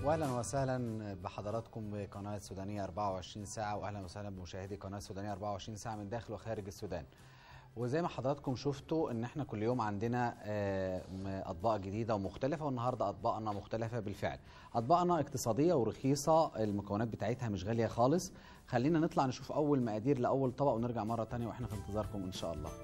واهلا وسهلا بحضراتكم بقناه سودانيه 24 ساعه واهلا وسهلا بمشاهدي قناه سودانيه 24 ساعه من داخل وخارج السودان. وزي ما حضراتكم شفتوا ان احنا كل يوم عندنا آه، م- اطباق جديده ومختلفه والنهارده اطباقنا مختلفه بالفعل. اطباقنا اقتصاديه ورخيصه المكونات بتاعتها مش غاليه خالص. خلينا نطلع نشوف اول مقادير لاول طبق ونرجع مره تانية واحنا في انتظاركم ان شاء الله.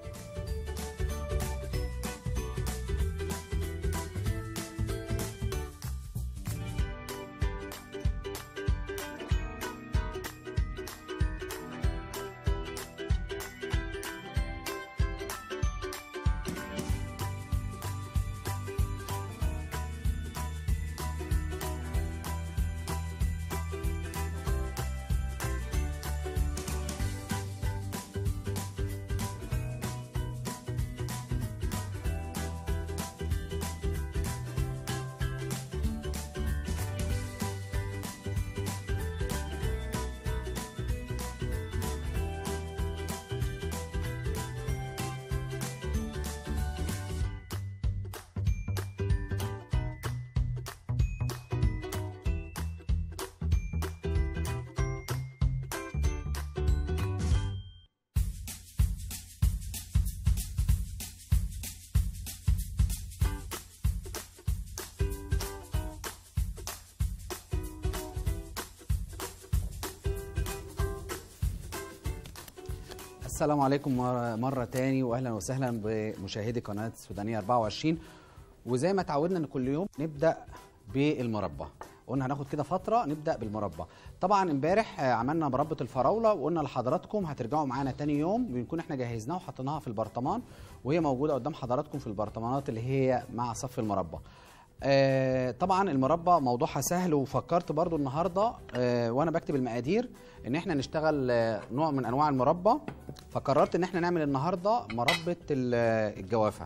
السلام عليكم مرة, مرة تاني واهلا وسهلا بمشاهدي قناة سودانية 24 وزي ما اتعودنا ان كل يوم نبدأ بالمربى قلنا هناخد كده فترة نبدأ بالمربى طبعا امبارح آه، عملنا مربى الفراولة وقلنا لحضراتكم هترجعوا معانا تاني يوم بنكون احنا جهزناها وحطيناها في البرطمان وهي موجودة قدام حضراتكم في البرطمانات اللي هي مع صف المربى آه، طبعا المربى موضوعها سهل وفكرت برضو النهارده آه، وانا بكتب المقادير ان احنا نشتغل آه، نوع من انواع المربى فقررت ان احنا نعمل النهارده مربى ال- آه، الجوافه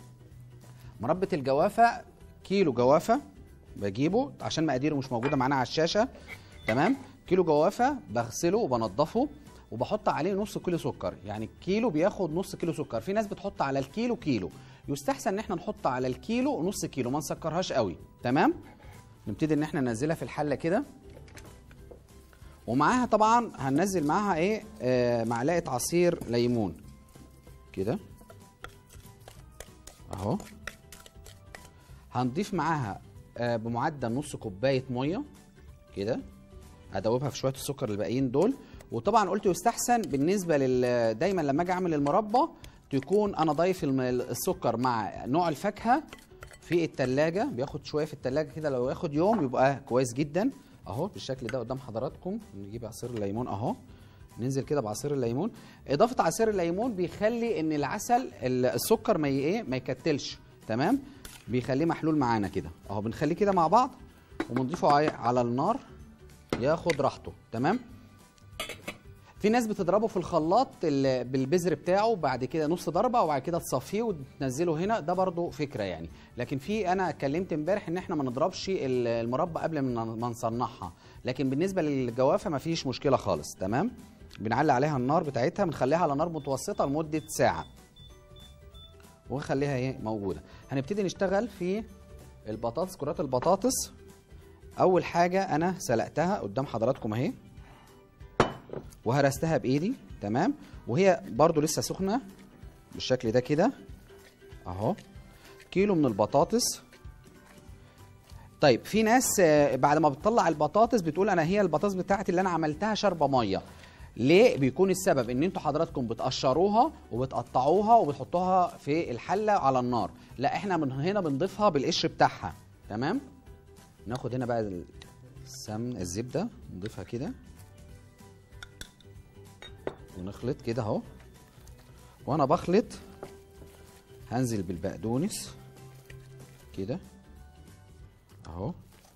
مربى الجوافه كيلو جوافه بجيبه عشان مقاديره مش موجوده معانا على الشاشه تمام كيلو جوافه بغسله وبنضفه وبحط عليه نص كيلو سكر يعني الكيلو بياخد نص كيلو سكر في ناس بتحط على الكيلو كيلو يستحسن ان احنا نحط على الكيلو نص كيلو ما نسكرهاش قوي تمام نبتدي ان احنا ننزلها في الحله كده ومعاها طبعا هننزل معاها ايه آه معلقه عصير ليمون كده اهو هنضيف معاها آه بمعدل نص كوبايه ميه كده ادوبها في شويه السكر الباقيين دول وطبعا قلت يستحسن بالنسبه لل دايما لما اجي اعمل المربى تكون انا ضايف الم- السكر مع نوع الفاكهه في التلاجة بياخد شويه في التلاجة كده لو ياخد يوم يبقى كويس جدا اهو بالشكل ده قدام حضراتكم نجيب عصير الليمون اهو ننزل كده بعصير الليمون اضافه عصير الليمون بيخلي ان العسل ال- السكر ما ي- ايه ما يكتلش تمام بيخليه محلول معانا كده اهو بنخليه كده مع بعض وبنضيفه عي- على النار ياخد راحته تمام في ناس بتضربه في الخلاط ال- بالبذر بتاعه بعد كده نص ضربه وبعد كده تصفيه وتنزله هنا ده برضو فكره يعني لكن في انا اتكلمت امبارح ان احنا ما نضربش ال- المربى قبل ما ما نصنعها لكن بالنسبه للجوافه ما فيش مشكله خالص تمام بنعلي عليها النار بتاعتها بنخليها على نار متوسطه لمده ساعه ونخليها ايه موجوده هنبتدي نشتغل في البطاطس كرات البطاطس اول حاجه انا سلقتها قدام حضراتكم اهي وهرستها بايدي تمام وهي برضو لسه سخنه بالشكل ده كده اهو كيلو من البطاطس طيب في ناس آه، بعد ما بتطلع البطاطس بتقول انا هي البطاطس بتاعتي اللي انا عملتها شاربه ميه ليه بيكون السبب ان انتوا حضراتكم بتقشروها وبتقطعوها وبتحطوها في الحله على النار لا احنا من هنا بنضيفها بالقشر بتاعها تمام ناخد هنا بقى السمن الزبده نضيفها كده ونخلط كده اهو وانا بخلط هنزل بالبقدونس كده اهو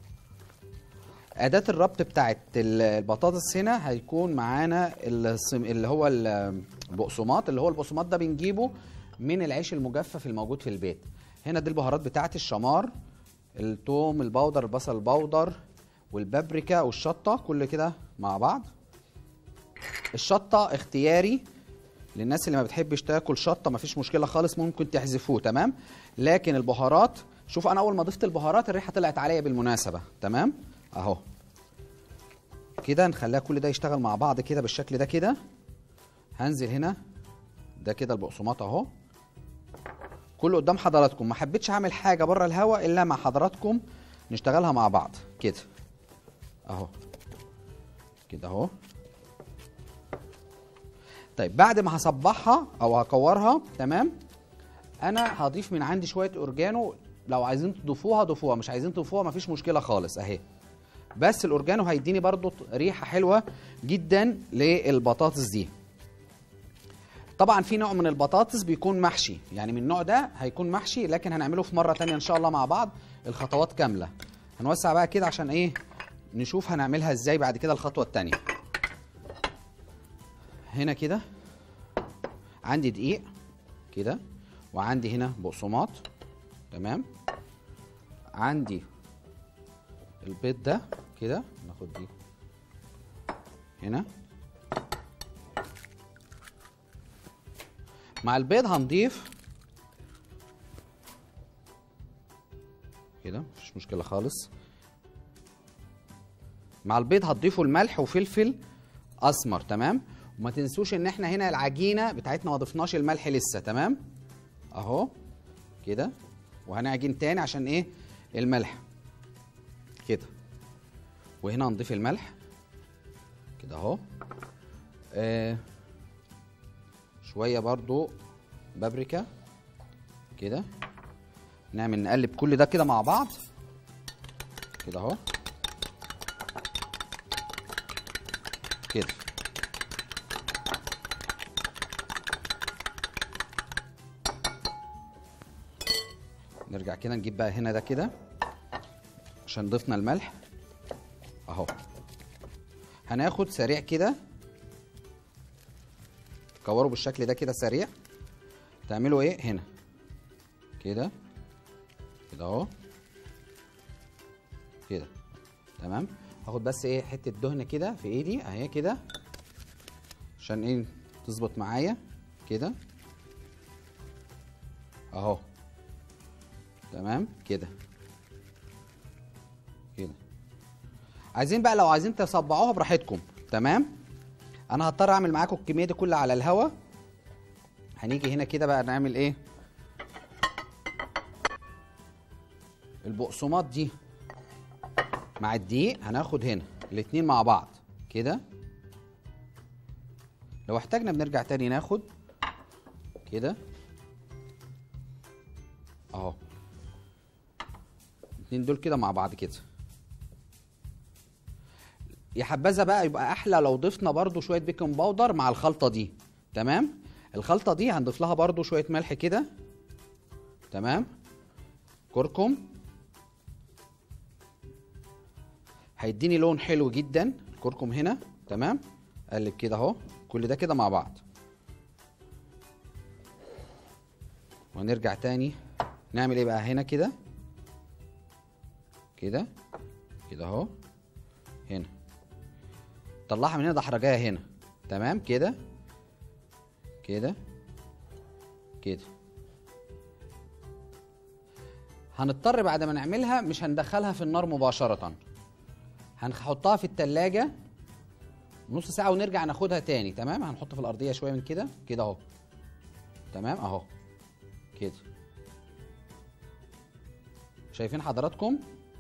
اداه الربط بتاعت ال- البطاطس هنا هيكون معانا الصم- اللي هو ال- البقسماط اللي هو البقسماط ده بنجيبه من العيش المجفف الموجود في البيت هنا دي البهارات بتاعت الشمار التوم البودر البصل البودر والبابريكا والشطه كل كده مع بعض الشطه اختياري للناس اللي ما بتحبش تاكل شطه مفيش مشكله خالص ممكن تحذفوه تمام لكن البهارات شوف انا اول ما ضفت البهارات الريحه طلعت عليا بالمناسبه تمام اهو كده نخليها كل ده يشتغل مع بعض كده بالشكل ده كده هنزل هنا ده كده البقسماط اهو كله قدام حضراتكم ما حبيتش اعمل حاجه بره الهواء الا مع حضراتكم نشتغلها مع بعض كده اهو كده اهو طيب بعد ما هصبحها او هكورها تمام انا هضيف من عندي شويه اورجانو لو عايزين تضيفوها ضيفوها مش عايزين تضيفوها مفيش مشكله خالص اهي بس الاورجانو هيديني برضو ريحه حلوه جدا للبطاطس دي طبعا في نوع من البطاطس بيكون محشي يعني من النوع ده هيكون محشي لكن هنعمله في مره تانية ان شاء الله مع بعض الخطوات كامله هنوسع بقى كده عشان ايه نشوف هنعملها ازاي بعد كده الخطوه التانية هنا كده عندي دقيق كده وعندي هنا بقسماط تمام عندي البيض ده كده ناخد دي هنا مع البيض هنضيف كده مفيش مشكله خالص مع البيض هتضيفوا الملح وفلفل اسمر تمام وما تنسوش ان احنا هنا العجينه بتاعتنا ما ضفناش الملح لسه تمام اهو كده وهنعجن تاني عشان ايه الملح كده وهنا هنضيف الملح كده اهو آه شويه برضو بابريكا كده نعمل نقلب كل ده كده مع بعض كده اهو كده نرجع كده نجيب بقى هنا ده كده عشان ضفنا الملح اهو هناخد سريع كده كوروا بالشكل ده كده سريع تعملوا ايه هنا كده كده اهو كده تمام هاخد بس ايه حته دهن كده في ايدي اهي كده عشان ايه تظبط معايا كده اهو تمام كده كده عايزين بقى لو عايزين تصبعوها براحتكم تمام انا هضطر اعمل معاكم الكميه دي كلها على الهوا هنيجي هنا كده بقى نعمل ايه البقسماط دي مع الدقيق هناخد هنا الاتنين مع بعض كده لو احتاجنا بنرجع تاني ناخد كده اهو الاتنين دول كده مع بعض كده يا حبذا بقى يبقى احلى لو ضفنا برضو شويه بيكنج باودر مع الخلطه دي تمام الخلطه دي هنضيف لها برضو شويه ملح كده تمام كركم هيديني لون حلو جدا الكركم هنا تمام قلب كده اهو كل ده كده مع بعض ونرجع تاني نعمل ايه بقى هنا كده كده كده اهو هنا طلعها من هنا دحرجايه هنا تمام كده كده كده هنضطر بعد ما نعملها مش هندخلها في النار مباشرة هنحطها في التلاجة نص ساعة ونرجع ناخدها تاني تمام هنحط في الأرضية شوية من كده كده أهو تمام أهو كده شايفين حضراتكم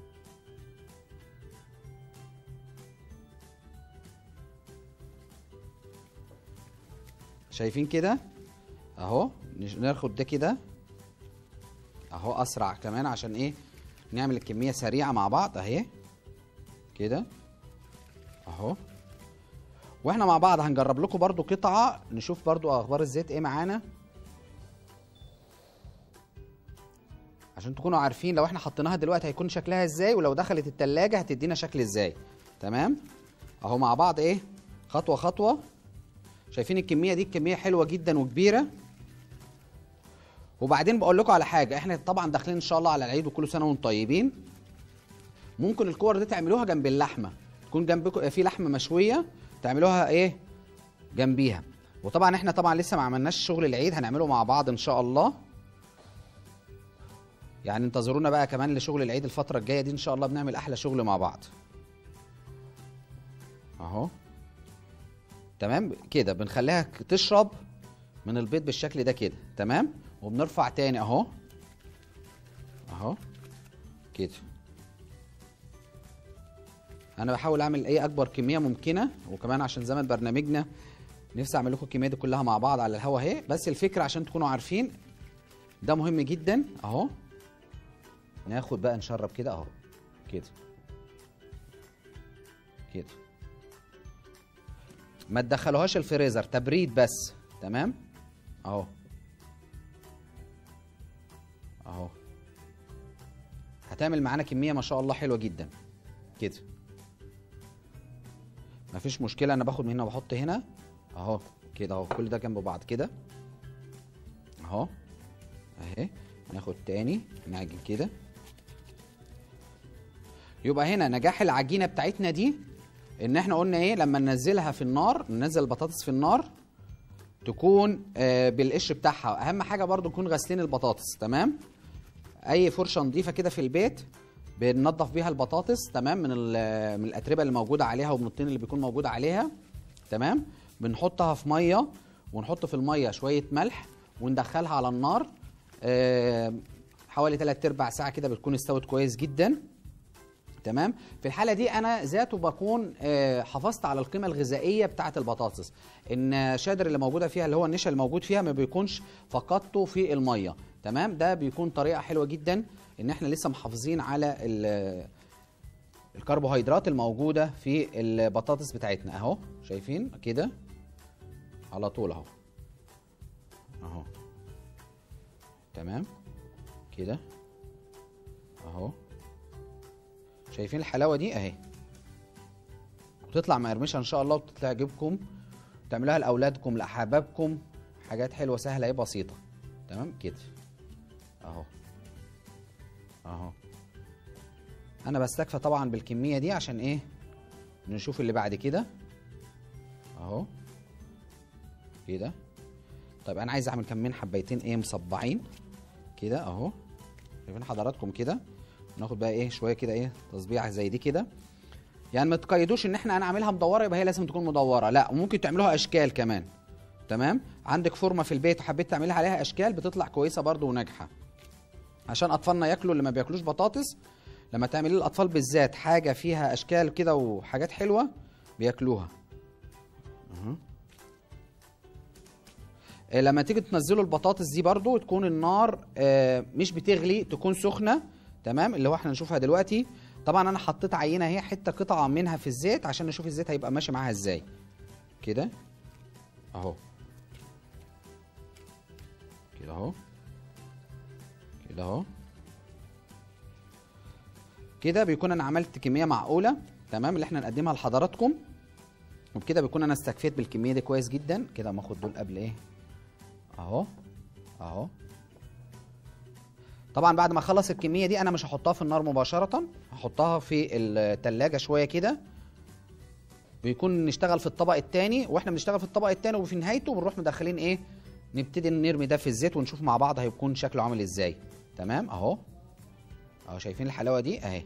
شايفين كده اهو نش- ناخد ده كده اهو اسرع كمان عشان ايه نعمل الكميه سريعه مع بعض اهي كده اهو واحنا مع بعض هنجرب لكم برضو قطعه نشوف برضو اخبار الزيت ايه معانا عشان تكونوا عارفين لو احنا حطيناها دلوقتي هيكون شكلها ازاي ولو دخلت التلاجة هتدينا شكل ازاي تمام اهو مع بعض ايه خطوه خطوه شايفين الكميه دي كميه حلوه جدا وكبيره وبعدين بقول لكم على حاجه احنا طبعا داخلين ان شاء الله على العيد وكل سنه وانتم طيبين ممكن الكور دي تعملوها جنب اللحمه تكون جنبكم في لحمه مشويه تعملوها ايه جنبيها وطبعا احنا طبعا لسه ما عملناش شغل العيد هنعمله مع بعض ان شاء الله يعني انتظرونا بقى كمان لشغل العيد الفتره الجايه دي ان شاء الله بنعمل احلى شغل مع بعض اهو تمام كده بنخليها ك- تشرب من البيض بالشكل ده كده تمام وبنرفع تاني اهو اهو كده انا بحاول اعمل اي اكبر كميه ممكنه وكمان عشان زمن برنامجنا نفسي اعمل لكم الكميه دي كلها مع بعض على الهوا اهي بس الفكره عشان تكونوا عارفين ده مهم جدا اهو ناخد بقى نشرب كده اهو كده كده ما تدخلوهاش الفريزر تبريد بس تمام اهو اهو هتعمل معانا كميه ما شاء الله حلوه جدا كده مفيش مشكله انا باخد من هنا وبحط هنا اهو كده اهو كل ده جنب بعض كده اهو اهي ناخد تاني نعجن كده يبقى هنا نجاح العجينه بتاعتنا دي ان احنا قلنا ايه لما ننزلها في النار ننزل البطاطس في النار تكون آه بالقشر بتاعها اهم حاجه برضو نكون غاسلين البطاطس تمام اي فرشه نظيفه كده في البيت بننضف بيها البطاطس تمام من ال- من الاتربه اللي موجوده عليها ومن الطين اللي بيكون موجود عليها تمام بنحطها في ميه ونحط في الميه شويه ملح وندخلها على النار آه حوالي 3 ارباع ساعه كده بتكون استوت كويس جدا تمام في الحاله دي انا ذاته بكون آه، حافظت على القيمه الغذائيه بتاعه البطاطس ان الشادر اللي موجوده فيها اللي هو النشا اللي موجود فيها ما بيكونش فقدته في الميه تمام ده بيكون طريقه حلوه جدا ان احنا لسه محافظين على ال- الكربوهيدرات الموجوده في البطاطس بتاعتنا اهو شايفين كده على طول اهو اهو تمام كده اهو شايفين الحلاوه دي اهي وتطلع مقرمشه ان شاء الله وتعجبكم تعملوها لاولادكم لاحبابكم حاجات حلوه سهله ايه بسيطه تمام كده اهو اهو انا بستكفى طبعا بالكميه دي عشان ايه نشوف اللي بعد كده اهو كده طيب انا عايز اعمل كمين حبايتين ايه مصبعين كده اهو شايفين حضراتكم كده ناخد بقى ايه شويه كده ايه تصبيعه زي دي كده يعني ما تقيدوش ان احنا انا اعملها مدوره يبقى هي لازم تكون مدوره لا وممكن تعملوها اشكال كمان تمام عندك فورمه في البيت وحبيت تعملها عليها اشكال بتطلع كويسه برده وناجحه عشان اطفالنا ياكلوا اللي ما بياكلوش بطاطس لما تعملي للاطفال بالذات حاجه فيها اشكال كده وحاجات حلوه بياكلوها أهو. آه، لما تيجي تنزلوا البطاطس دي برضو تكون النار آه، مش بتغلي تكون سخنه تمام اللي هو احنا نشوفها دلوقتي طبعا انا حطيت عينه اهي حته قطعه منها في الزيت عشان نشوف الزيت هيبقى ماشي معاها ازاي كده اهو كده اهو كده اهو كده بيكون انا عملت كميه معقوله تمام اللي احنا نقدمها لحضراتكم وبكده بيكون انا استكفيت بالكميه دي كويس جدا كده اما اخد دول قبل ايه اهو اهو طبعا بعد ما اخلص الكميه دي انا مش هحطها في النار مباشره هحطها في التلاجة شويه كده بيكون نشتغل في الطبق التاني واحنا بنشتغل في الطبق التاني وفي نهايته بنروح مدخلين ايه نبتدي نرمي ده في الزيت ونشوف مع بعض هيكون شكله عامل ازاي تمام اهو اهو شايفين الحلاوه دي اهي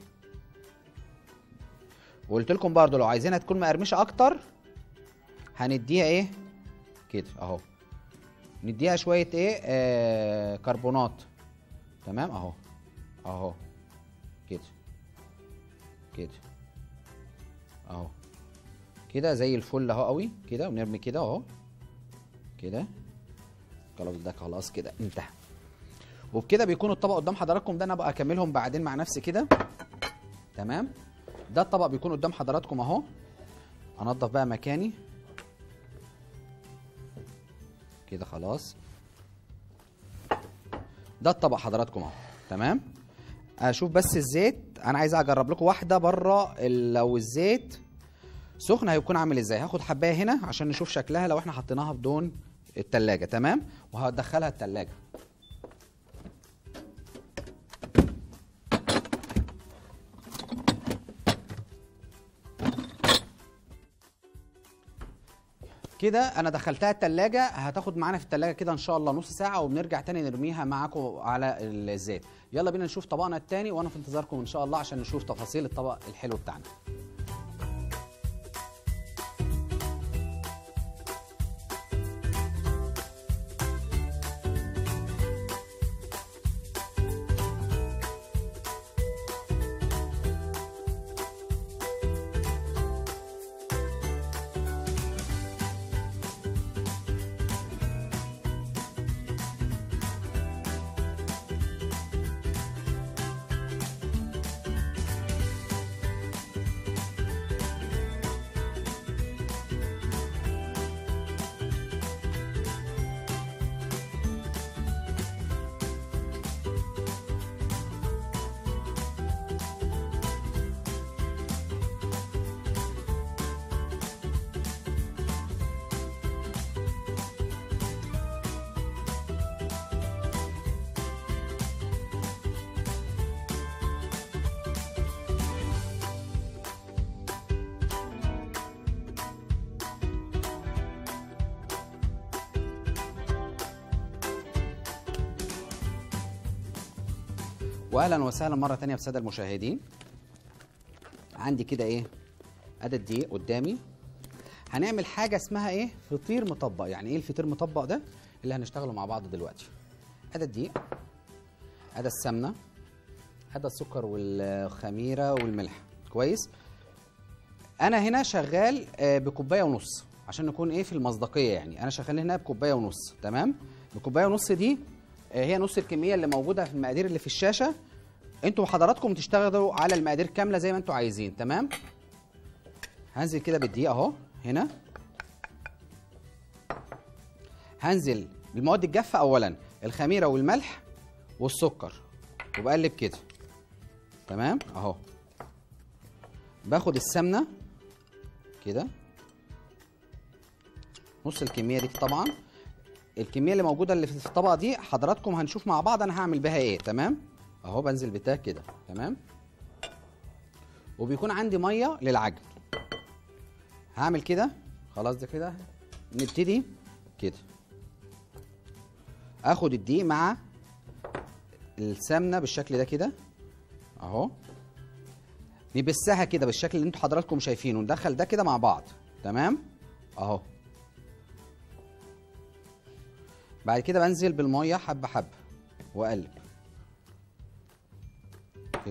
وقلت لكم برضو لو عايزينها تكون مقرمشه اكتر هنديها ايه كده اهو نديها شويه ايه آه كربونات تمام اهو اهو كده كده اهو كده زي الفل اهو قوي كده ونرمي كده اهو كده خلاص ده خلاص كده انتهى وبكده بيكون الطبق قدام حضراتكم ده انا بقى اكملهم بعدين مع نفسي كده تمام ده الطبق بيكون قدام حضراتكم اهو انضف بقى مكاني كده خلاص ده الطبق حضراتكم اهو تمام اشوف بس الزيت انا عايز اجرب لكم واحده بره ال- لو الزيت سخن هيكون عامل ازاي هاخد حبايه هنا عشان نشوف شكلها لو احنا حطيناها بدون التلاجة تمام وهدخلها التلاجة كده انا دخلتها التلاجة هتاخد معانا في التلاجة كده ان شاء الله نص ساعة وبنرجع تاني نرميها معاكم على الزيت يلا بينا نشوف طبقنا التاني وانا في انتظاركم ان شاء الله عشان نشوف تفاصيل الطبق الحلو بتاعنا واهلا وسهلا مره تانية بالساده المشاهدين عندي كده ايه ادي الدقيق قدامي هنعمل حاجه اسمها ايه فطير مطبق يعني ايه الفطير مطبق ده اللي هنشتغله مع بعض دلوقتي ادي الدقيق ادي السمنه ادي السكر والخميره والملح كويس انا هنا شغال آه، بكوبايه ونص عشان نكون ايه في المصداقيه يعني انا شغال هنا بكوبايه ونص تمام الكوبايه ونص دي آه، هي نص الكميه اللي موجوده في المقادير اللي في الشاشه انتوا حضراتكم تشتغلوا على المقادير كامله زي ما انتوا عايزين تمام هنزل كده بالدقيق اهو هنا هنزل بالمواد الجافه اولا الخميره والملح والسكر وبقلب كده تمام اهو باخد السمنه كده نص الكميه دي طبعا الكميه اللي موجوده اللي في الطبقه دي حضراتكم هنشوف مع بعض انا هعمل بها ايه تمام اهو بنزل بتاع كده تمام وبيكون عندي ميه للعجن هعمل كده خلاص ده كده نبتدي كده اخد الدقيق مع السمنه بالشكل ده كده اهو نبسها كده بالشكل اللي انتوا حضراتكم شايفينه ندخل ده كده مع بعض تمام اهو بعد كده بنزل بالميه حبه حبه واقلب كده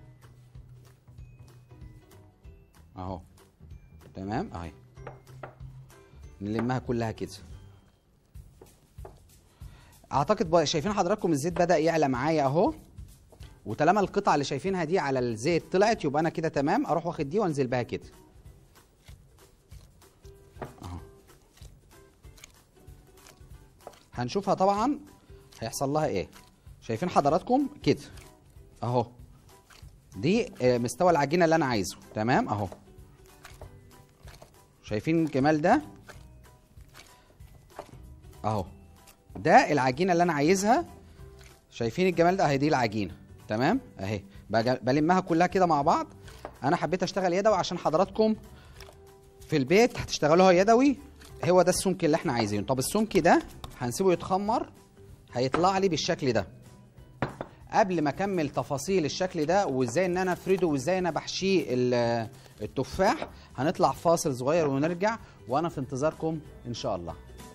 اهو تمام اهي نلمها كلها كده اعتقد بقى شايفين حضراتكم الزيت بدا يعلى معايا اهو وطالما القطعه اللي شايفينها دي على الزيت طلعت يبقى انا كده تمام اروح واخد دي وانزل بها كده اهو هنشوفها طبعا هيحصل لها ايه شايفين حضراتكم كده اهو دي آه، مستوى العجينه اللي انا عايزه تمام اهو شايفين الجمال ده اهو ده العجينه اللي انا عايزها شايفين الجمال ده اهي دي العجينه تمام اهي بج- بلمها كلها كده مع بعض انا حبيت اشتغل يدوي عشان حضراتكم في البيت هتشتغلوها يدوي هو ده السمك اللي احنا عايزينه طب السمك ده هنسيبه يتخمر هيطلع لي بالشكل ده قبل ما اكمل تفاصيل الشكل ده وازاي ان انا افرده وازاي انا بحشيه ال- التفاح هنطلع فاصل صغير ونرجع وانا في انتظاركم ان شاء الله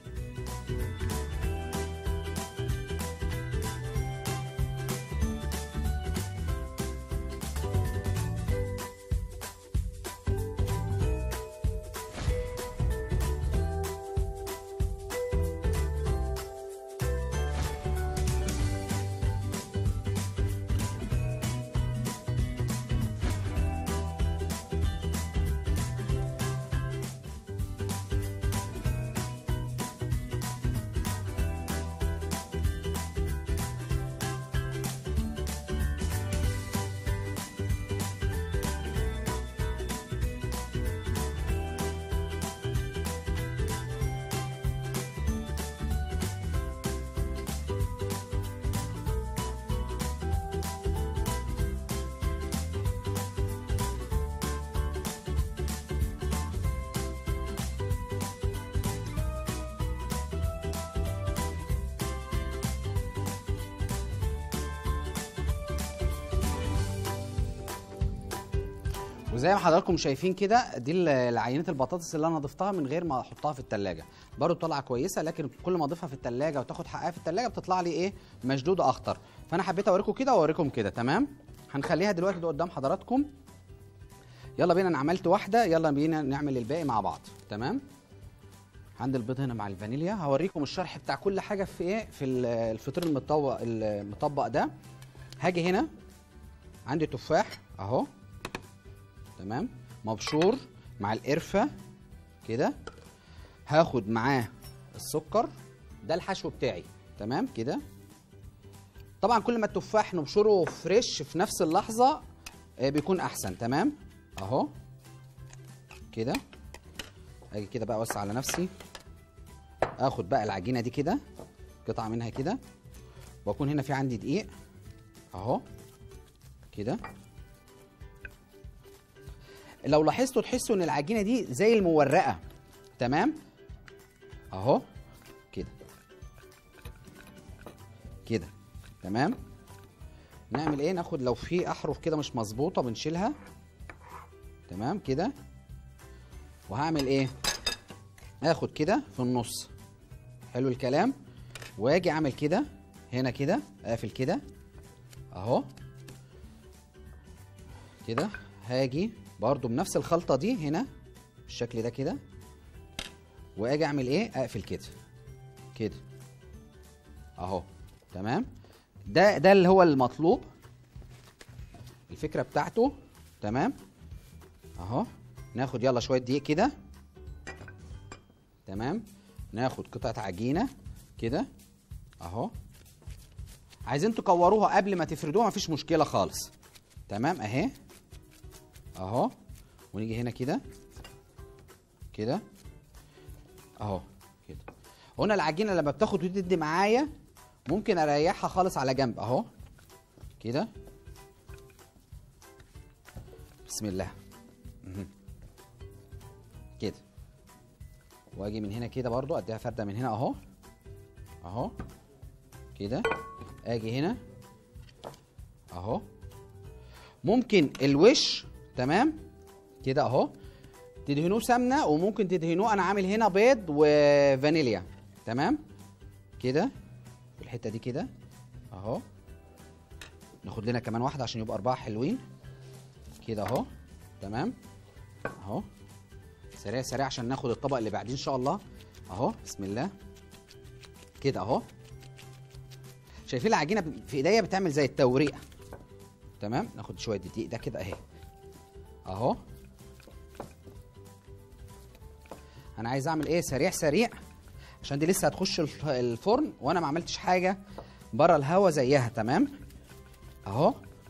وزي ما حضراتكم شايفين كده دي ال- العينه البطاطس اللي انا ضفتها من غير ما احطها في التلاجة برضو طالعه كويسه لكن كل ما اضيفها في التلاجة وتاخد حقها في التلاجة بتطلع لي ايه مشدوده اخطر فانا حبيت اوريكم كده واوريكم كده تمام هنخليها دلوقتي ده قدام حضراتكم يلا بينا انا عملت واحده يلا بينا نعمل الباقي مع بعض تمام عندي البيض هنا مع الفانيليا هوريكم الشرح بتاع كل حاجه في ايه في ال- الفطير المطبق المطبق ده هاجي هنا عندي تفاح اهو تمام مبشور مع القرفه كده هاخد معاه السكر ده الحشو بتاعي تمام كده طبعا كل ما التفاح نبشره فريش في نفس اللحظه آه، بيكون احسن تمام اهو كده اجي كده بقى اوسع على نفسي اخد بقى العجينه دي كده قطعه منها كده واكون هنا في عندي دقيق اهو كده لو لاحظتوا تحسوا ان العجينه دي زي المورقه تمام اهو كده كده تمام نعمل ايه ناخد لو في احرف كده مش مظبوطه بنشيلها تمام كده وهعمل ايه اخد كده في النص حلو الكلام واجي اعمل كده هنا كده اقفل كده اهو كده هاجي برضو بنفس الخلطه دي هنا بالشكل ده كده واجي اعمل ايه اقفل كده كده اهو تمام ده ده اللي هو المطلوب الفكره بتاعته تمام اهو ناخد يلا شويه دقيق كده تمام ناخد قطعه عجينه كده اهو عايزين تكوروها قبل ما تفردوها مفيش مشكله خالص تمام اهي اهو ونيجي هنا كده كده اهو كده هنا العجينه لما بتاخد وتدي معايا ممكن اريحها خالص على جنب اهو كده بسم الله مهم. كده واجي من هنا كده برضو اديها فرده من هنا اهو اهو كده اجي هنا اهو ممكن الوش تمام كده اهو تدهنوه سمنه وممكن تدهنوه انا عامل هنا بيض وفانيليا تمام كده الحته دي كده اهو ناخد لنا كمان واحده عشان يبقى اربعه حلوين كده اهو تمام اهو سريع سريع عشان ناخد الطبق اللي بعدين ان شاء الله اهو بسم الله كده اهو شايفين العجينه في ايديا بتعمل زي التوريقه تمام ناخد شويه دقيق ده كده اهي اهو انا عايز اعمل ايه سريع سريع عشان دي لسه هتخش الف- الفرن وانا ما عملتش حاجه بره الهوا زيها تمام اهو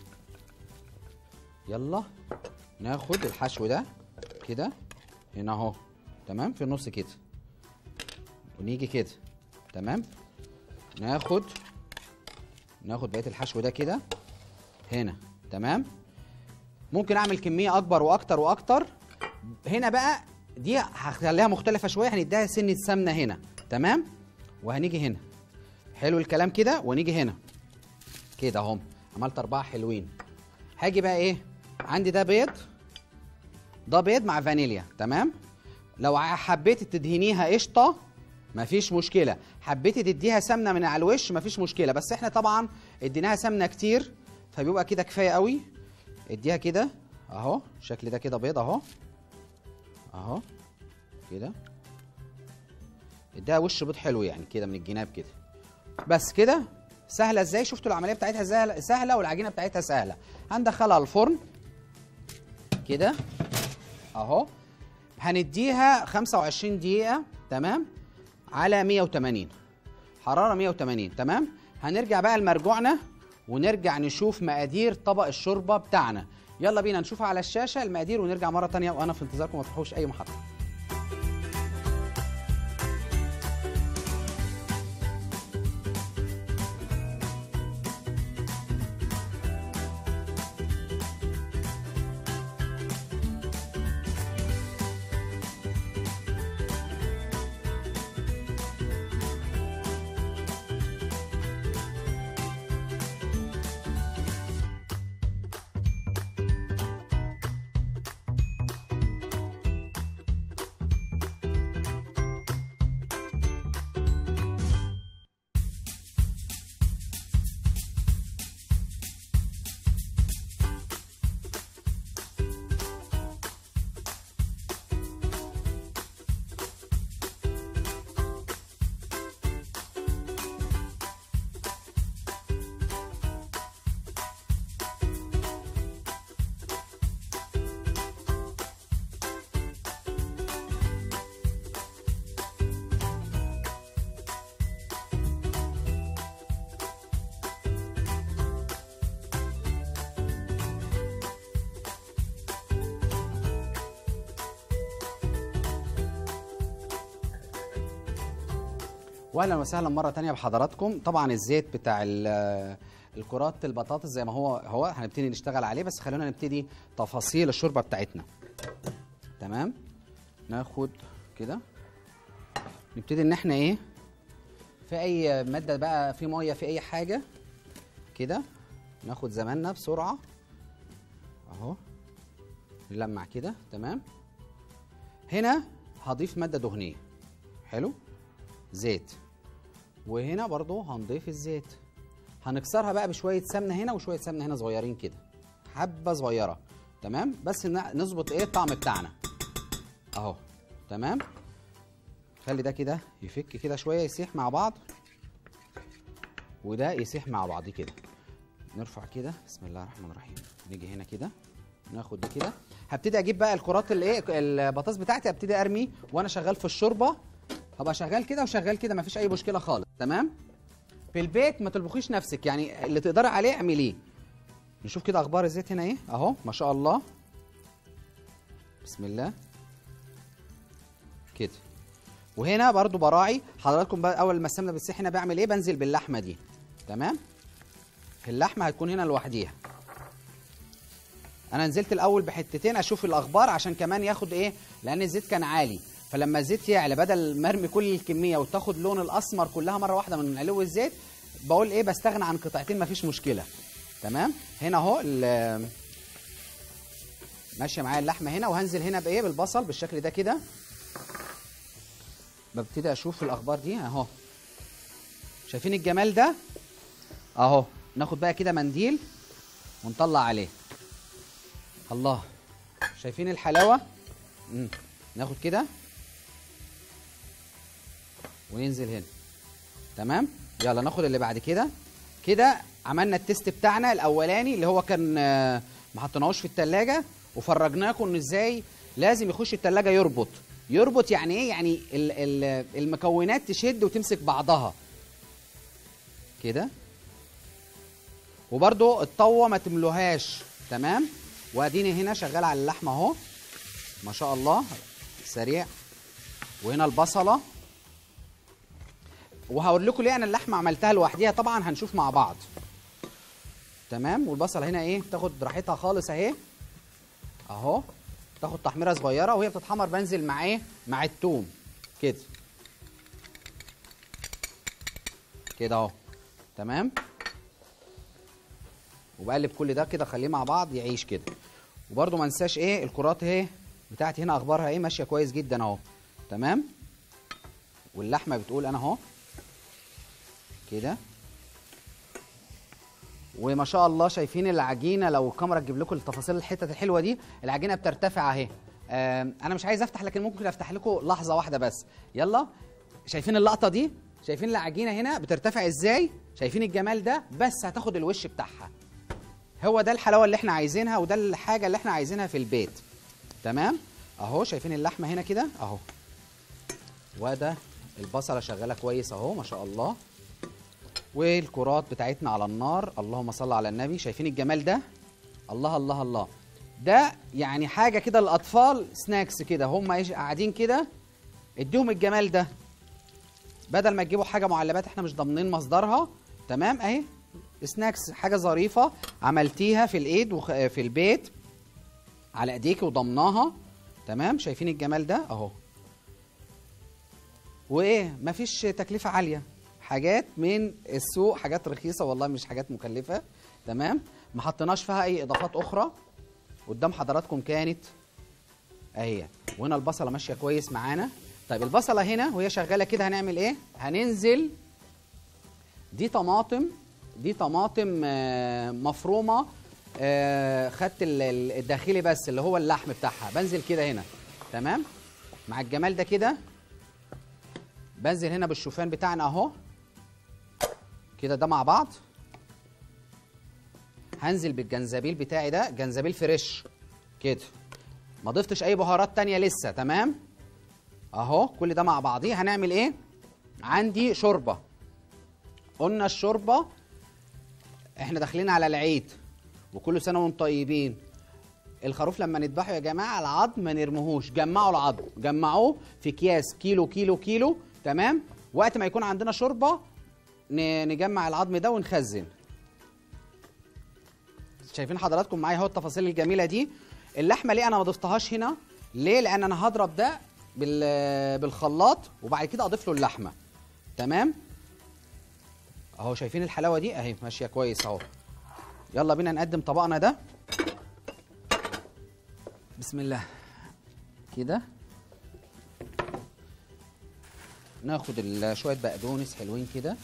يلا ناخد الحشو ده كده هنا اهو تمام في النص كده ونيجي كده تمام ناخد ناخد بقيه الحشو ده كده هنا تمام ممكن اعمل كميه اكبر واكتر واكتر هنا بقى دي هخليها مختلفه شويه هنديها سنه سمنه هنا تمام وهنيجي هنا حلو الكلام كده ونيجي هنا كده اهم عملت اربعه حلوين هاجي بقى ايه عندي ده بيض ده بيض مع فانيليا تمام لو ع- حبيتي تدهنيها قشطه مفيش مشكله حبيتي تديها سمنه من على الوش مفيش مشكله بس احنا طبعا اديناها سمنه كتير فبيبقى كده كفايه قوي اديها كده اهو الشكل ده كده بيض اهو اهو كده اديها وش بيض حلو يعني كده من الجناب كده بس كده سهله ازاي شفتوا العمليه بتاعتها سهله سهله والعجينه بتاعتها سهله هندخلها الفرن كده اهو هنديها 25 دقيقه تمام على 180 حراره 180 تمام هنرجع بقى لمرجوعنا ونرجع نشوف مقادير طبق الشوربه بتاعنا يلا بينا نشوفها على الشاشه المقادير ونرجع مره تانية وانا في انتظاركم ما تروحوش اي محطه واهلا وسهلا مره تانية بحضراتكم طبعا الزيت بتاع ال- الكرات البطاطس زي ما هو هو هنبتدي نشتغل عليه بس خلونا نبتدي تفاصيل الشوربه بتاعتنا تمام ناخد كده نبتدي ان احنا ايه في اي ماده بقى في ميه في اي حاجه كده ناخد زماننا بسرعه اهو نلمع كده تمام هنا هضيف ماده دهنيه حلو زيت وهنا برضو هنضيف الزيت هنكسرها بقى بشويه سمنه هنا وشويه سمنه هنا صغيرين كده حبه صغيره تمام بس ن- نظبط ايه الطعم بتاعنا اهو تمام خلي ده كده يفك كده شويه يسيح مع بعض وده يسيح مع بعض كده نرفع كده بسم الله الرحمن الرحيم نيجي هنا كده ناخد ده كده هبتدي اجيب بقى الكرات الايه البطاطس بتاعتي ابتدي ارمي وانا شغال في الشوربه هبقى شغال كده وشغال كده مفيش اي مشكله خالص تمام في البيت ما تلبخيش نفسك يعني اللي تقدري عليه اعمليه نشوف كده اخبار الزيت هنا ايه اهو ما شاء الله بسم الله كده وهنا برضو براعي حضراتكم بقى اول ما السمنه بتسيح هنا بعمل ايه بنزل باللحمه دي تمام اللحمه هتكون هنا لوحديها انا نزلت الاول بحتتين اشوف الاخبار عشان كمان ياخد ايه لان الزيت كان عالي فلما الزيت يعلى بدل ما ارمي كل الكميه وتاخد لون الاسمر كلها مره واحده من علو الزيت بقول ايه بستغنى عن قطعتين مفيش مشكله تمام هنا اهو ال- ماشيه معايا اللحمه هنا وهنزل هنا بايه بالبصل بالشكل ده كده ببتدي اشوف الاخبار دي اهو شايفين الجمال ده اهو ناخد بقى كده منديل ونطلع عليه الله شايفين الحلاوه مم. ناخد كده وننزل هنا تمام يلا ناخد اللي بعد كده كده عملنا التيست بتاعنا الاولاني اللي هو كان آه، ما حطيناهوش في التلاجة وفرجناكم ان ازاي لازم يخش التلاجة يربط يربط يعني ايه يعني ال- ال- المكونات تشد وتمسك بعضها كده وبرده الطوه ما تملوهاش تمام واديني هنا شغال على اللحمه اهو ما شاء الله سريع وهنا البصله وهقول لكم ليه انا اللحمه عملتها لوحديها طبعا هنشوف مع بعض تمام والبصله هنا ايه تاخد راحتها خالص اهي اهو تاخد تحميره صغيره وهي بتتحمر بنزل مع ايه مع التوم كده كده اهو تمام وبقلب كل ده كده خليه مع بعض يعيش كده وبرده ما انساش ايه الكرات اهي بتاعتي هنا اخبارها ايه ماشيه كويس جدا اهو تمام واللحمه بتقول انا اهو كده وما شاء الله شايفين العجينه لو الكاميرا تجيب لكم التفاصيل الحتت الحلوه دي العجينه بترتفع اهي آم، انا مش عايز افتح لكن ممكن افتح لكم لحظه واحده بس يلا شايفين اللقطه دي شايفين العجينه هنا بترتفع ازاي شايفين الجمال ده بس هتاخد الوش بتاعها هو ده الحلاوه اللي احنا عايزينها وده الحاجه اللي احنا عايزينها في البيت تمام اهو شايفين اللحمه هنا كده اهو وده البصله شغاله كويس اهو ما شاء الله والكرات بتاعتنا على النار اللهم صل على النبي شايفين الجمال ده الله الله الله ده يعني حاجه كده للاطفال سناكس كده هم إيش- قاعدين كده اديهم الجمال ده بدل ما تجيبوا حاجه معلبات احنا مش ضامنين مصدرها تمام اهي سناكس حاجه ظريفه عملتيها في الايد وخ... في البيت على ايديك وضمناها تمام شايفين الجمال ده اهو وايه مفيش تكلفه عاليه حاجات من السوق حاجات رخيصه والله مش حاجات مكلفه تمام ما حطيناش فيها اي اضافات اخرى قدام حضراتكم كانت اهي وهنا البصله ماشيه كويس معانا طيب البصله هنا وهي شغاله كده هنعمل ايه هننزل دي طماطم دي طماطم آه، مفرومه آه، خدت ال- ال- الداخلي بس اللي هو اللحم بتاعها بنزل كده هنا تمام مع الجمال ده كده بنزل هنا بالشوفان بتاعنا اهو كده ده مع بعض هنزل بالجنزبيل بتاعي ده جنزبيل فريش كده ما ضفتش اي بهارات تانية لسه تمام اهو كل ده مع بعضيه هنعمل ايه عندي شوربه قلنا الشوربه احنا داخلين على العيد وكل سنه وانتم طيبين الخروف لما نذبحه يا جماعه العظم ما نرموهوش جمعوا العظم جمعوه في اكياس كيلو كيلو كيلو تمام وقت ما يكون عندنا شوربه ن- نجمع العظم ده ونخزن شايفين حضراتكم معايا اهو التفاصيل الجميله دي اللحمه ليه انا ما ضفتهاش هنا ليه لان انا هضرب ده بال- بالخلاط وبعد كده اضيف له اللحمه تمام اهو شايفين الحلاوه دي اهي ماشيه كويس اهو يلا بينا نقدم طبقنا ده بسم الله كده ناخد ال- شويه بقدونس حلوين كده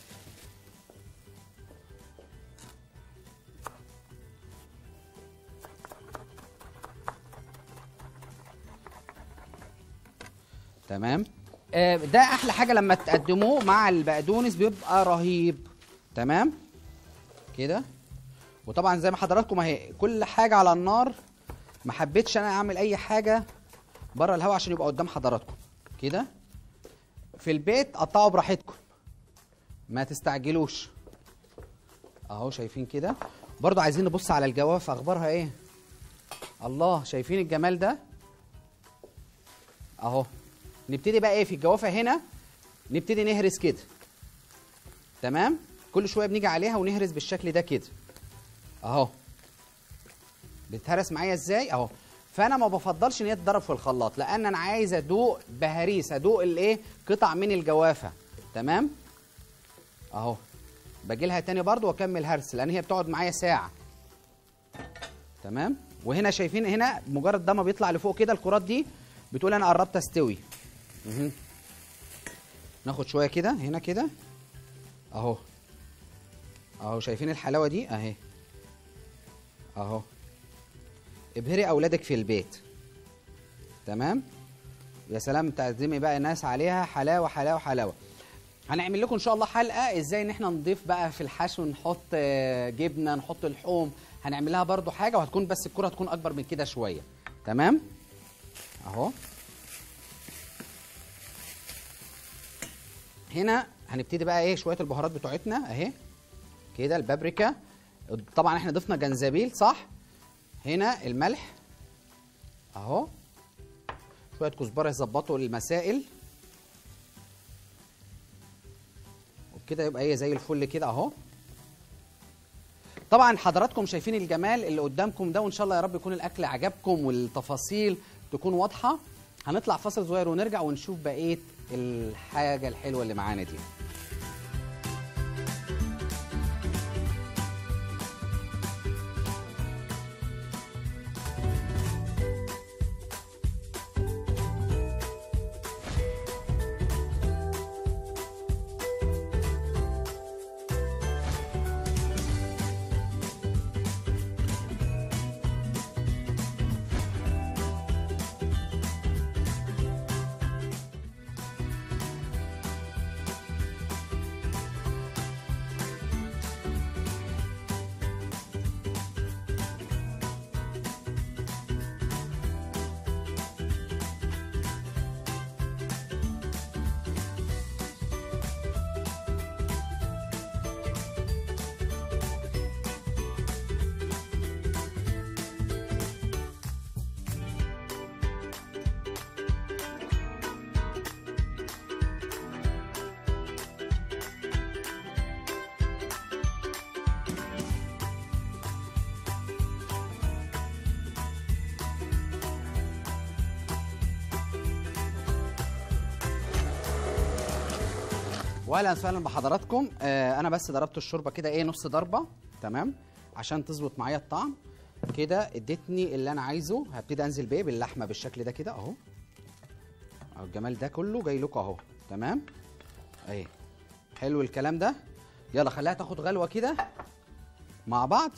تمام آه، ده احلى حاجه لما تقدموه مع البقدونس بيبقى رهيب تمام كده وطبعا زي ما حضراتكم اهي كل حاجه على النار ما حبيتش انا اعمل اي حاجه بره الهواء عشان يبقى قدام حضراتكم كده في البيت قطعوا براحتكم ما تستعجلوش اهو شايفين كده برضو عايزين نبص على الجوافه اخبارها ايه الله شايفين الجمال ده اهو نبتدي بقى ايه في الجوافه هنا نبتدي نهرس كده تمام كل شويه بنيجي عليها ونهرس بالشكل ده كده اهو بتهرس معايا ازاي اهو فانا ما بفضلش ان هي تتضرب في الخلاط لان انا عايز ادوق بهاريس ادوق الايه قطع من الجوافه تمام اهو باجي لها تاني برضو واكمل هرس لان هي بتقعد معايا ساعه تمام وهنا شايفين هنا مجرد ده ما بيطلع لفوق كده الكرات دي بتقول انا قربت استوي مهم. ناخد شويه كده هنا كده اهو اهو شايفين الحلاوه دي اهي اهو ابهري اولادك في البيت تمام يا سلام تعزمي بقى ناس عليها حلاوه حلاوه حلاوه هنعمل لكم ان شاء الله حلقه ازاي ان احنا نضيف بقى في الحشو نحط آه، جبنه نحط لحوم هنعمل لها برضو حاجه وهتكون بس الكره هتكون اكبر من كده شويه تمام اهو هنا هنبتدي بقى ايه شويه البهارات بتوعتنا اهي كده البابريكا طبعا احنا ضفنا جنزبيل صح هنا الملح اهو شويه كزبره يظبطوا المسائل وبكده يبقى هي زي الفل كده اهو طبعا حضراتكم شايفين الجمال اللي قدامكم ده وان شاء الله يا رب يكون الاكل عجبكم والتفاصيل تكون واضحه هنطلع فاصل صغير ونرجع ونشوف بقيه الحاجه الحلوه اللي معانا دي واهلا وسهلا بحضراتكم آه انا بس ضربت الشوربه كده ايه نص ضربه تمام عشان تظبط معايا الطعم كده ادتني اللي انا عايزه هبتدي انزل بيه باللحمه بالشكل ده كده اهو اهو الجمال ده كله جاي لكم اهو تمام اهي حلو الكلام ده يلا خليها تاخد غلوه كده مع بعض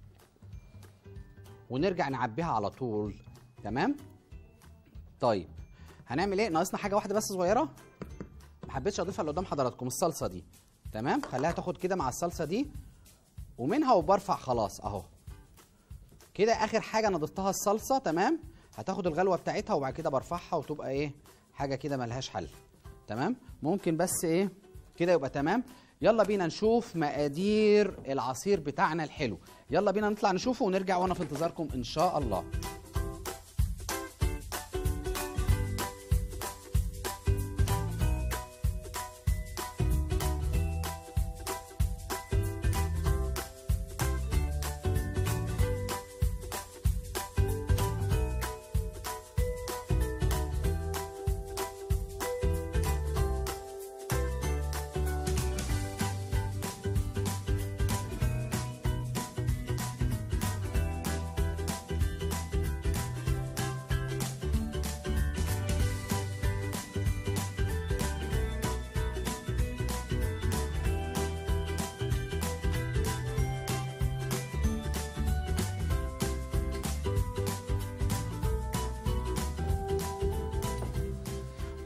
ونرجع نعبيها على طول تمام طيب هنعمل ايه ناقصنا حاجه واحده بس صغيره ما حبيتش اضيفها اللي قدام حضراتكم الصلصه دي تمام خليها تاخد كده مع الصلصه دي ومنها وبرفع خلاص اهو كده اخر حاجه انا ضفتها الصلصه تمام هتاخد الغلوه بتاعتها وبعد كده برفعها وتبقى ايه حاجه كده ملهاش حل تمام ممكن بس ايه كده يبقى تمام يلا بينا نشوف مقادير العصير بتاعنا الحلو يلا بينا نطلع نشوفه ونرجع وانا في انتظاركم ان شاء الله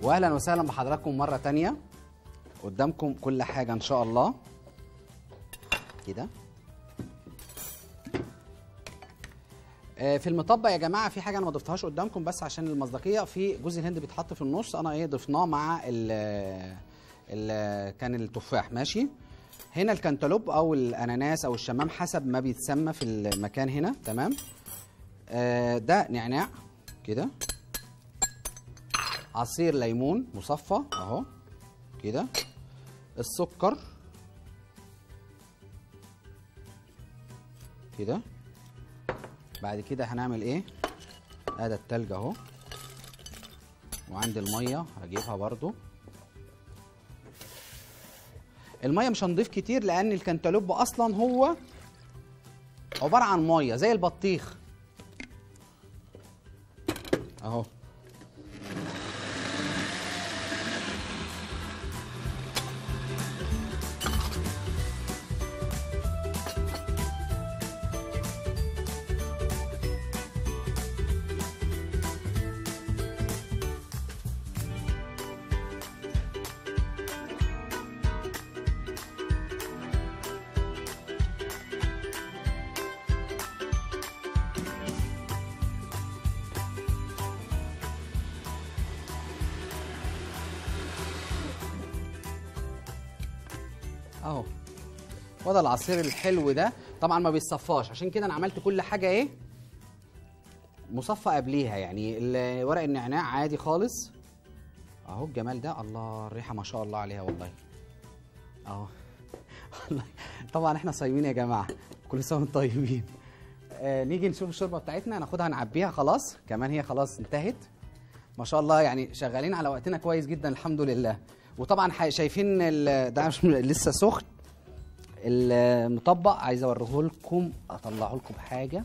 واهلا وسهلا بحضراتكم مره تانية قدامكم كل حاجه ان شاء الله كده آه، في المطبق يا جماعه في حاجه انا ما ضفتهاش قدامكم بس عشان المصداقيه في جوز الهند بيتحط في النص انا ايه ضفناه مع ال ال كان التفاح ماشي هنا الكنتالوب او الاناناس او الشمام حسب ما بيتسمى في المكان هنا تمام آه، ده نعناع كده عصير ليمون مصفى اهو كده السكر كده بعد كده هنعمل ايه ادي التلج اهو وعندي الميه هجيبها برضو الميه مش هنضيف كتير لان الكنتالوب اصلا هو عباره عن ميه زي البطيخ اهو اهو وده العصير الحلو ده طبعا ما بيتصفاش عشان كده انا عملت كل حاجه ايه مصفى قبليها يعني ال- ورق النعناع عادي خالص اهو الجمال ده الله الريحه ما شاء الله عليها والله اهو والله طبعا احنا صايمين يا جماعه كل سنه وانتم طيبين آه نيجي نشوف الشوربه بتاعتنا ناخدها نعبيها خلاص كمان هي خلاص انتهت ما شاء الله يعني شغالين على وقتنا كويس جدا الحمد لله وطبعا ح- شايفين ال- ده مش لسه سخن المطبق عايز اوريه لكم اطلعه لكم بحاجه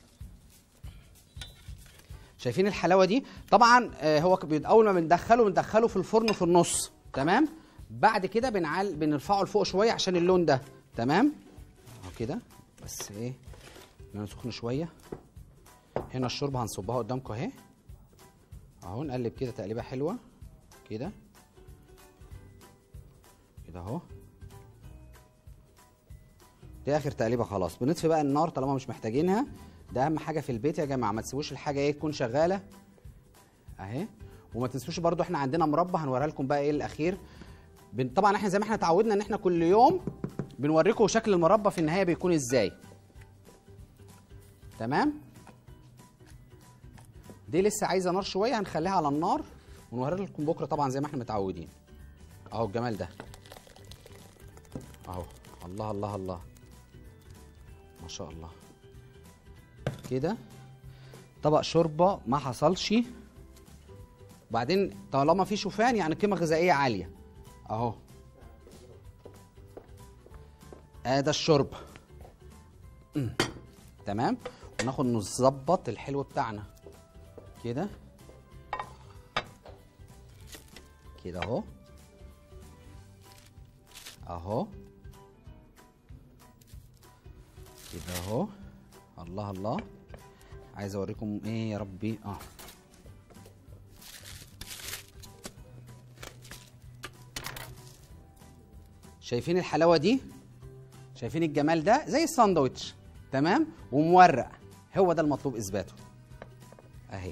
شايفين الحلاوه دي طبعا آه، هو ك- بي- اول ما بندخله بندخله في الفرن في النص تمام بعد كده بنعل بنرفعه لفوق شويه عشان اللون ده تمام اهو كده بس ايه لانه سخن شويه هنا الشوربه هنصبها قدامكم اهي اهو نقلب كده تقليبه حلوه كده كده اهو دي اخر تقليبه خلاص بنطفي بقى النار طالما مش محتاجينها ده اهم حاجه في البيت يا جماعه ما تسيبوش الحاجه ايه تكون شغاله اهي وما تنسوش برضو احنا عندنا مربى هنوريها لكم بقى ايه الاخير بن- طبعا احنا زي ما احنا اتعودنا ان احنا كل يوم بنوريكم شكل المربى في النهايه بيكون ازاي تمام دي لسه عايزه نار شويه هنخليها على النار ونوريها لكم بكره طبعا زي ما احنا متعودين اهو الجمال ده اهو الله الله الله ما شاء الله كده طبق شوربه ما حصلش بعدين طالما في شوفان يعني قيمه غذائيه عاليه اهو ادي الشرب أمم. تمام وناخد نظبط الحلو بتاعنا كده كده اهو اهو كده اهو الله الله عايز اوريكم ايه يا ربي اه شايفين الحلاوه دي شايفين الجمال ده زي الساندوتش تمام ومورق هو ده المطلوب اثباته اهي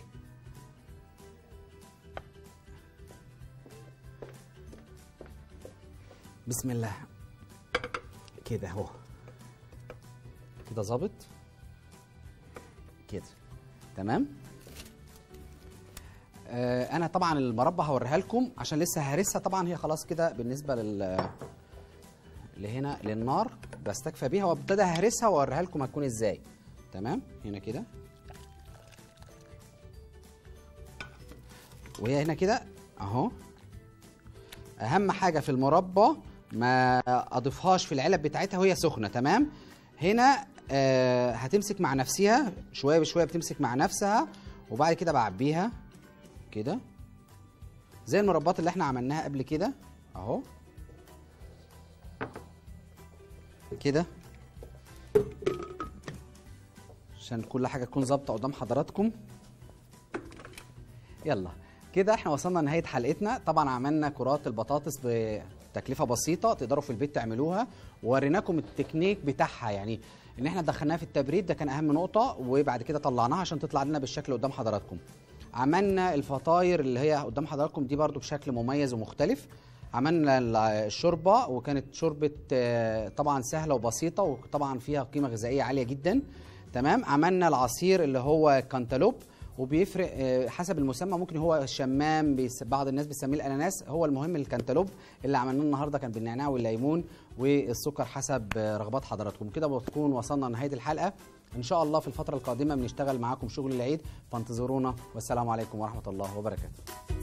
بسم الله كده اهو كده ظابط كده تمام آه انا طبعا المربى هوريها لكم عشان لسه هرسها طبعا هي خلاص كده بالنسبه لل لهنا للنار بستكفى بيها وابتدي هرسها واوريها لكم هتكون ازاي تمام هنا كده وهي هنا كده اهو اهم حاجه في المربى ما اضيفهاش في العلب بتاعتها وهي سخنه تمام هنا آه هتمسك مع نفسها شويه بشويه بتمسك مع نفسها وبعد كده بعبيها كده زي المربات اللي احنا عملناها قبل كده اهو كده عشان كل حاجه تكون ظابطه قدام حضراتكم يلا كده احنا وصلنا لنهايه حلقتنا طبعا عملنا كرات البطاطس بتكلفه بسيطه تقدروا في البيت تعملوها ووريناكم التكنيك بتاعها يعني ان احنا دخلناها في التبريد ده كان اهم نقطه وبعد كده طلعناها عشان تطلع لنا بالشكل قدام حضراتكم عملنا الفطاير اللي هي قدام حضراتكم دي برضو بشكل مميز ومختلف عملنا الشوربه وكانت شوربه آه، طبعا سهله وبسيطه وطبعا فيها قيمه غذائيه عاليه جدا تمام عملنا العصير اللي هو كانتالوب وبيفرق آه، حسب المسمى ممكن هو الشمام بيس- بعض الناس بتسميه الاناناس هو المهم الكانتالوب اللي عملناه النهارده كان بالنعناع والليمون والسكر حسب آه، رغبات حضراتكم كده بتكون وصلنا لنهايه الحلقه ان شاء الله في الفتره القادمه بنشتغل معاكم شغل العيد فانتظرونا والسلام عليكم ورحمه الله وبركاته